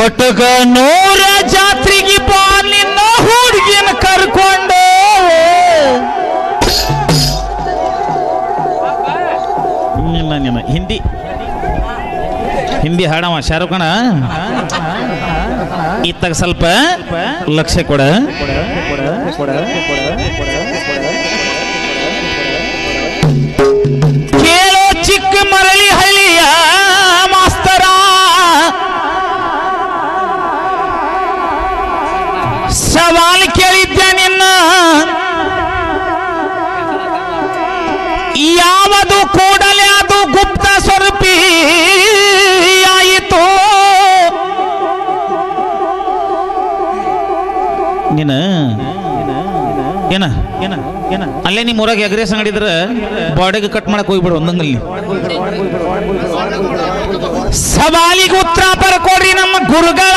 ಒಟ್ಟಗ ನೂರ ಜಾತ್ರೆಗೆ ಬಾ ನಿನ್ನ ಹುಡುಗಿನ ಕರ್ಕೊಂಡು ನಿಮ್ಮ ನಿಮ್ಮ ಹಿಂದಿ ಹಿಂದಿ ಹಾಡವ ಶಾರುಖ್ ಖಾನ ಇತ್ತಾಗ ಸ್ವಲ್ಪ ಲಕ್ಷ್ಯ ಕೊಡ ಕೇಳೋ ಚಿಕ್ಕ ಮರಳಿ ಹಳ್ಳಿಯ ಮಾಸ್ತರ ಸವಾಲ್ ಕೇಳಿದ್ದೆ ನಿನ್ನ ಯಾವುದು ಕೂಡಲೇ ಅದು ಗುಪ್ತ ಸ್ವರೂಪಿ ಆಯಿತು ನೀನ ಏನ ಏನ ಏನ ಅಲ್ಲೇ ನಿಮ್ಮ ಊರಾಗ ಎಗ್ರೆಸ್ ಅಂಗಡಿದ್ರ ಬಾಡಿಗೆ ಕಟ್ ಮಾಡಕ್ ಹೋಗ್ಬಿಡು ಒಂದಂಗಲ್ಲಿ ಸವಾಲಿಗೆ ಉತ್ತರ ಬರ್ಕೊಡ್ರಿ ನಮ್ಮ ಗುರುಗಳ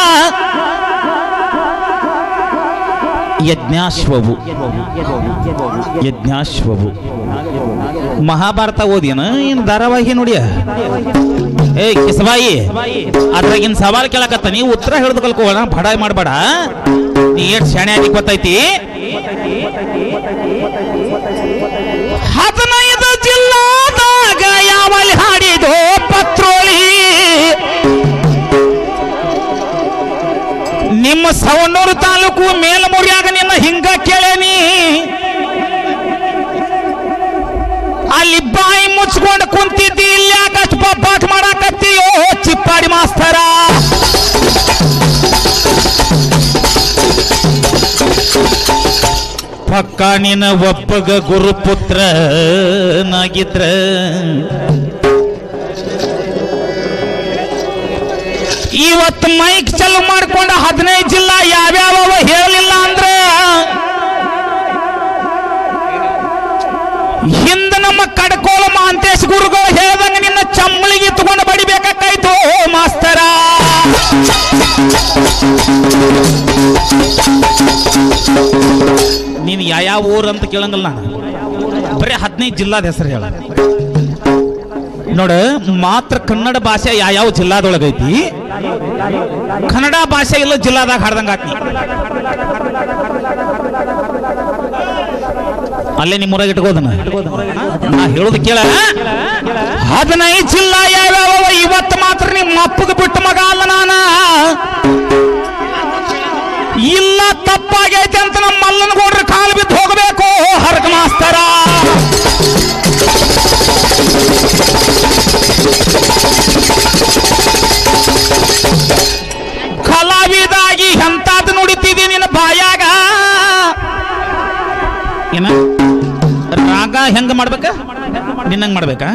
ಯಜ್ಞಾಶ್ವವು ಯಜ್ಞಾಶ್ವವು ಮಹಾಭಾರತ ಓದಿಯನ ಏನು ಧಾರಾವಾಹಿ ನೋಡಿಯ ಏ ಕಿಸಬಾಯಿ ಅದ್ರಾಗಿನ ಸವಾಲ್ ಕೇಳಕತ್ತ ನೀವು ಉತ್ತರ ಹೇಳ್ದು ಕಲ್ಕೋಣ ಬಡಾಯ್ ಮಾಡಬೇಡ ನೀ ಏಟ್ ಶಾಣೆ ಆಗಿ ಗೊತ್ತೈತಿ ಹದಿನೈದು ಜಿಲ್ಲಾದಾಗ ಯಾವಲ್ಲಿ ಹಾಡಿದೋ ಪತ್ರೋಳಿ ನಿಮ್ಮ ಸವಣೂರು ತಾಲೂಕು ಮೇಲ್ಮುರಿಯಾಗ ನಿನ್ನ ಹಿಂಗ ಕೇಳೇನಿ ಅಲ್ಲಿ ಬಾಯಿ ಮುಚ್ಕೊಂಡು ಕುಂತಿದ್ದಿ ಇಲ್ಲಿ ಯಾಕಷ್ಟು ಬಬ್ಬಾಟ್ ಮಾಡಾಕತ್ತೀಯೋ ಚಿಪ್ಪಾಡಿ ಮಾಸ್ತರ ಪಕ್ಕ ನಿನ್ನ ಒಬ್ಬಗ ಗುರುಪುತ್ರನಾಗಿದ್ರ ಇವತ್ತು ಮೈಕ್ ಚಾಲು ಮಾಡ್ಕೊಂಡು ಹದಿನೈದು ಜಿಲ್ಲಾ ಯಾವ್ಯಾವ ಹೇಳಲಿಲ್ಲ ಅಂದ್ರೆ ಹಿಂದ ನಮ್ಮ ಕಡ್ಕೋಳ ಮಾಂತೇಶ್ ಗುರುಗಳು ಹೇಳ್ದಂಗ ನಿನ್ನ ಚಮ್ಮಳಿಗೆ ತಗೊಂಡು ಬಡಿಬೇಕಾಯ್ತು ಮಾಸ್ತರ ನೀನು ಯಾವ ಊರು ಅಂತ ಕೇಳಂಗಿಲ್ಲ ನಾನು ಬರೀ ಹದಿನೈದು ಜಿಲ್ಲಾದ ಹೆಸರು ಹೇಳ ನೋಡ ಮಾತ್ರ ಕನ್ನಡ ಭಾಷೆ ಯಾವ ಜಿಲ್ಲಾದೊಳಗೈತಿ ಕನ್ನಡ ಭಾಷೆ ಇಲ್ಲ ಜಿಲ್ಲಾದಾಗ ಹಾಡ್ದಂಗ ಆತ್ನಿ ಅಲ್ಲೇ ನಿಮ್ಮ ಊರಾಗ ಇಟ್ಕೋದನ ನಾ ಹೇಳೋದು ಕೇಳ ಹದಿನೈದು ಜಿಲ್ಲಾ ಯಾವ್ಯಾವ ಇವತ್ತು ಮಾತ್ರ ನಿಮ್ಮ ಅಪ್ಪಗೆ ಬಿಟ್ಟು ಮಗ ಅಲ್ಲ ನಾನ ಇಲ್ಲ ತಪ್ಪಾಗೈತೆ ಅಂತ ನಮ್ಮ ಮಲ್ಲನಗೌಡ್ರ ಕಾಲು ಬಿದ್ದು ಹೋಗಬೇಕು ಹರಕ ಮಾಸ್ತರ ಕಲಾವಿದಾಗಿ ಎಂತಾದ್ ನುಡಿತಿದಿ ನಿನ್ನ ಬಾಯಾಗ ಏನ ರಾಗ ಹೆಂಗ ಮಾಡ್ಬೇಕ ನಿನ್ನಂಗ್ ಮಾಡ್ಬೇಕಾ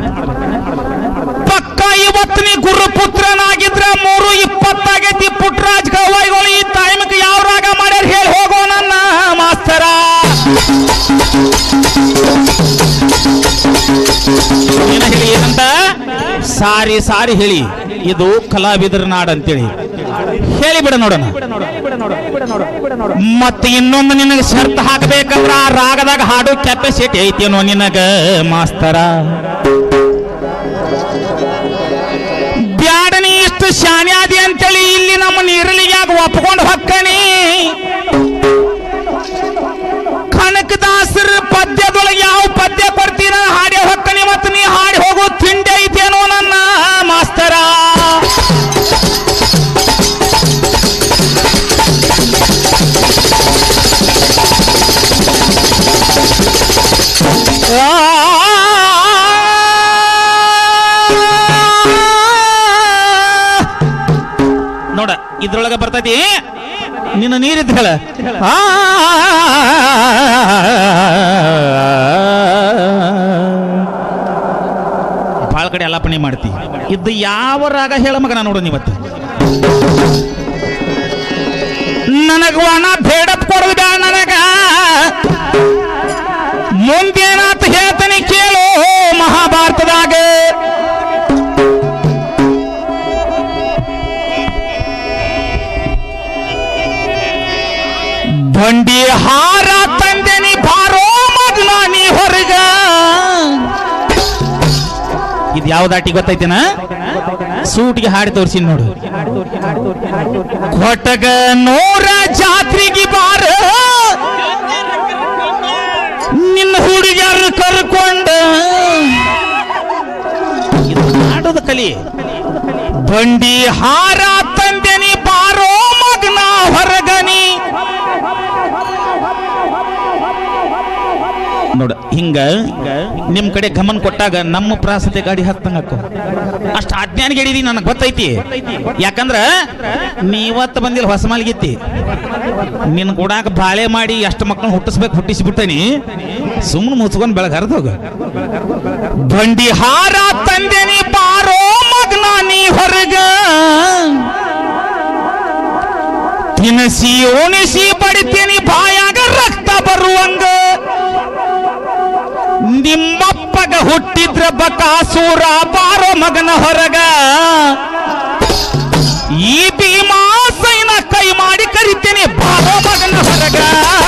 ಪಕ್ಕ ಇವತ್ತು ನೀ ಗುರುಪುತ್ರನಾಗಿದ್ರ ಮೂರು ಇಪ್ಪತ್ತಾಗೈತಿ ಪುಟ್ರಾಜ್ ಗವಾಯಿಗಳು ಈ ಟೈಮ್ಗೆ ಯಾವ ರಾಗ ಮಾಡ್ಯಾರ ಹೇಳಿ ಹೋಗೋ ನನ್ನ ಮಾಸ್ತರ ಏನ ಹೇಳಿ ಏನಂತ ಸಾರಿ ಸಾರಿ ಹೇಳಿ ಇದು ಕಲಾವಿದರ ನಾಡ್ ಅಂತೇಳಿ ಹೇಳಿ ಬಿಡ ನೋಡೋಣ ಮತ್ತೆ ಇನ್ನೊಂದು ನಿನಗೆ ಶರ್ತ್ ಹಾಕಬೇಕಂದ್ರ ಆ ರಾಗದಾಗ ಹಾಡು ಕೆಪಾಸಿಟಿ ಐತೇನೋ ನಿನಗ ಮಾಸ್ತರ ಬ್ಯಾಡನಿ ಇಷ್ಟು ಶಾನ್ಯಾದಿ ಅಂತೇಳಿ ಇಲ್ಲಿ ನಮ್ಮ ನೀರಲಿಗ್ಯಾಗ ಒಪ್ಕೊಂಡು ಹೊಕ್ಕಣಿ ಕನಕದಾಸರ ಪದ್ಯದೊಳಗೆ ಯಾವ ಪದ್ಯ ಕೊಡ್ತೀನ ಹಾಡಿ ಹೊಕ್ಕಣಿ ಮತ್ತು ನೀ ಹಾಡಿ ಹೋಗೋ ತಿಂಡಿ ಐತೇನೋ ನನ್ನ ಮಾಸ್ತರ ನೋಡ ಇದ್ರೊಳಗ ಬರ್ತೈತಿ ನಿನ್ನ ನೀರಿದ್ದು ಹೇಳ ಆ. ಭಾಳ ಕಡೆ ಅಲಾಪಣೆ ಮಾಡ್ತಿ ಇದ್ದು ಯಾವ ರಾಗ ಹೇಳ ಮಗನ ನೋಡು ನೀವತ್ತು ನನಗ ಒಣ ಬೇಡಪ್ ಕೊಡದು ಬ್ಯಾಡ ನನಗ ಮುಂದೇನಾತ ಹೇಳ್ತಾನೆ ಕೇಳು ಮಹಾಭಾರತದಾಗ ಬಂಡಿ ಹಾರ ತಂದೆನಿ ಬಾರೋ ಮಗ್ನ ನೀ ಹೊರಗ ಇದು ಯಾವ್ದಾಟಿ ಗೊತ್ತೈತೇನ ಸೂಟಿಗೆ ಹಾಡಿ ತೋರಿಸಿ ನೋಡು ಕೊಟ್ಟಗ ನೂರ ಜಾತ್ರೆಗೆ ಬಾರ ನಿನ್ನ ಹುಡುಗಿಯರು ಕರ್ಕೊಂಡ ಇದು ಹಾಡೋದು ಕಲಿ ಬಂಡಿ ಹಾರ ತಂದೆನಿ ಬಾರೋ ಮಗನ ಹೊರಗನಿ ನೋಡ ಹಿಂಗ ನಿಮ್ ಕಡೆ ಗಮನ ಕೊಟ್ಟಾಗ ನಮ್ಮ ಪ್ರಾಸತೆ ಗಾಡಿ ಹತ್ತಂಗ ಅಷ್ಟು ಅಜ್ಞಾನ ಗೆಡಿದಿ ನನಗೆ ಗೊತ್ತೈತಿ ಯಾಕಂದ್ರ ನೀ ಇವತ್ತು ಬಂದಿಲ್ಲ ಹೊಸ ಮಲ್ಗಿತ್ತಿ ನಿನ್ ಕೂಡಾಕ ಬಾಳೆ ಮಾಡಿ ಎಷ್ಟು ಮಕ್ಕಳನ್ನ ಹುಟ್ಟಿಸ್ಬೇಕು ಹುಟ್ಟಿಸ್ಬಿಟ್ಟನಿ ಸುಮ್ಮನೆ ಮುಚ್ಕೊಂಡ್ ಬೆಳಗ್ ಹರಿದೋಗ ಬಂಡಿ ಹಾರ ತಂದೆನಿ ಬಾರೋ ಮಗನ ನೀ ಹೊರಗ ತಿನಸಿ ಉಣಿಸಿ ಬಡಿತೀನಿ ಬಾಯಾಗ ರಕ್ತ ಬರುವಂಗ ನಿಮ್ಮಪ್ಪಗ ಹುಟ್ಟಿದ್ರ ಬಕಾಸೂರ ಬಾರೋ ಮಗನ ಹೊರಗ ಈ ಭೀಮಾಸೈನ ಕೈ ಮಾಡಿ ಕರಿತೀನಿ ಬಾರೋ ಮಗನ ಹೊರಗ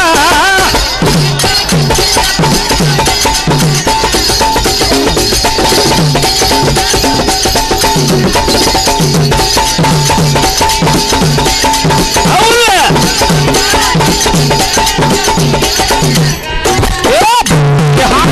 ಹೌದು. ಏ, ಹಾ.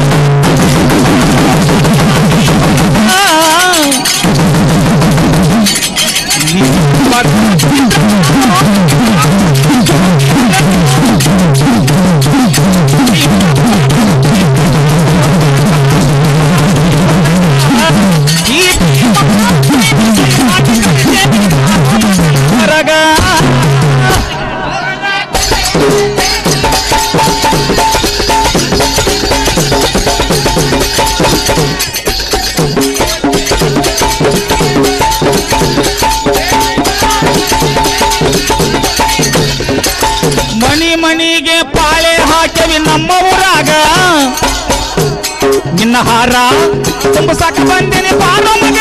ಹೊರಗ ಮಣಿ ಮಣಿಗೆ ಪಾಳೆ ಹಾಕವಿ ನಮ್ಮ ಊರಾಗ ನಿನ್ನ ಹಾರ ತುಂಬ ಸಾಕ ಬಂದೇನೆ ಬಾರೋ ಮಗ